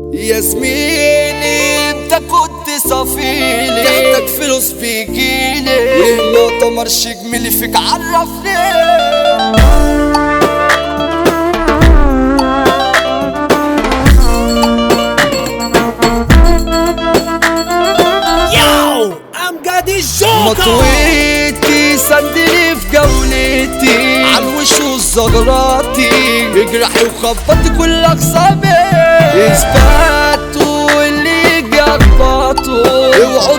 يا زميلي انت كنت صفيلي تحتاج فلوس بيجيلي النقطة مرش جميلي فيك عرفني Yo, امجد الجوكر مطويتي سندني في جولتي عالوش والزغراتي اجرحي وخبطي كل اقسامي اثباتوا اللي يجي اخبطوا اوعوا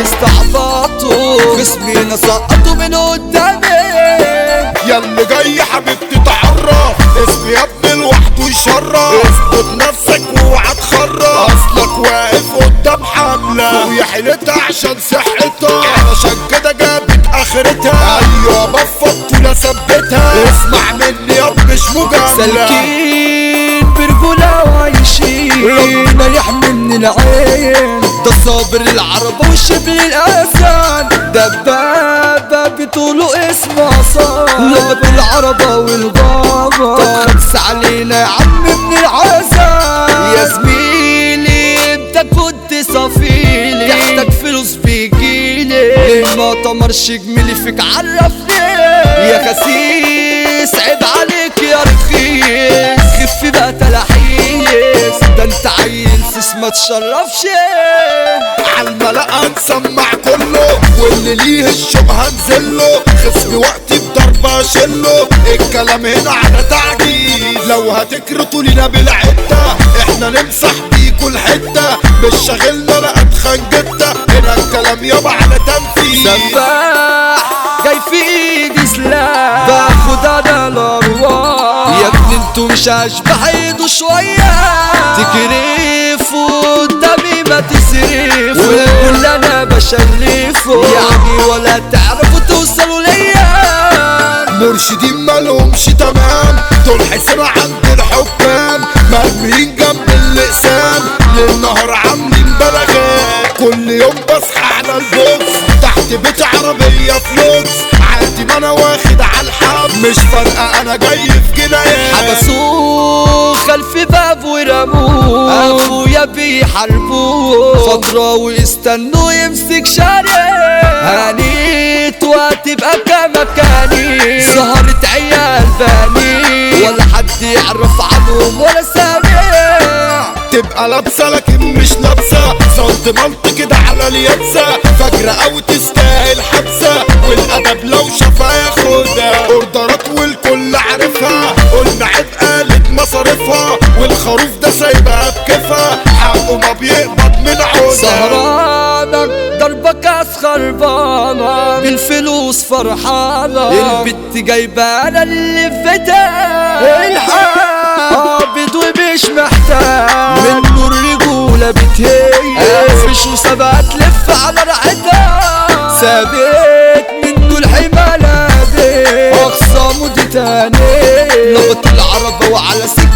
تستعبطوا خصمي نسقطوا من قدامي ياللي جاي حبيبتي تعرف اسمي يا ابني لوحده يشرف اثبت نفسك واوعى تخرف اصلك واقف قدام حملة ويا حيلتها عشان صحتها علشان كده جابت اخرتها ايوه بفضت ولا ثبتها اسمع مني يا ابني مش مجاملة سالكين برجولة وعايشين ربنا يحمي من العين ده صابر العربة والشبل الأسان دبابة بطوله اسم عصام لغة العربة والغابة طب خمس علينا يا عم من العزام يا زميلي انت كنت صفيلي تحتاج فلوس بيجيلي لما تمرش جميلي فيك عرفني يا خسيس عيب عليك يا رخيص خف بقى تلاحيس ده انت عيل سيس ما تشرفش عالملأ نسمع كله واللي ليه الشوق هنزله خصمي وقتي بضربة اشله الكلام هنا على تعجيز لو هتكرتوا لينا بالعدة احنا نمسح بيكوا الحتة مش شاغلنا لا اتخن جدة هنا الكلام يابا على تنفيذ سباح جاي في ايدي سلاح باخد انا الارواح يا ابني انتوا مش اشبح ايده شوية تكرفوا قدامي ما تصرفوا والكل انا بشرفه يعني ولا تعرفوا توصلوا ليا مرشدين مالهمش تمام دول حسنا عند الحكام مرميين جنب اللسان للنهار عاملين بلاغات كل يوم بصحى على البوكس تحت بيت عربية فلوكس عادي ما انا واخد على الحب مش فارقة انا جاي في جنايات حبسوه خلف باب ورموه اخويا بيحاربوه فترة واستنوا يمسك شارع هانيت وهتبقى كمكاني سهرت عيال باني ولا حد يعرف عنهم ولا سامع تبقى لابسة لكن مش لابسة صوت ملط كده على اليابسة فاكرة او تستاهل حبسة والادب لو شافها ياخدها اوردرات والكل عارفها قلنا عيب قالت مصاريفها والخروف ده سايبها بكيفها حقه ما بيقبض من عودة سهرانة ضربك خربانة بالفلوس فرحانة البت جايبة انا اللي فتاة الحق قابض ومش محتاج منه الرجولة بتهيأ قافش وسبقة تلف على رعتها ثابت منه الحمالة دي اخصامه دي تاني لغة العربة وعلى سكة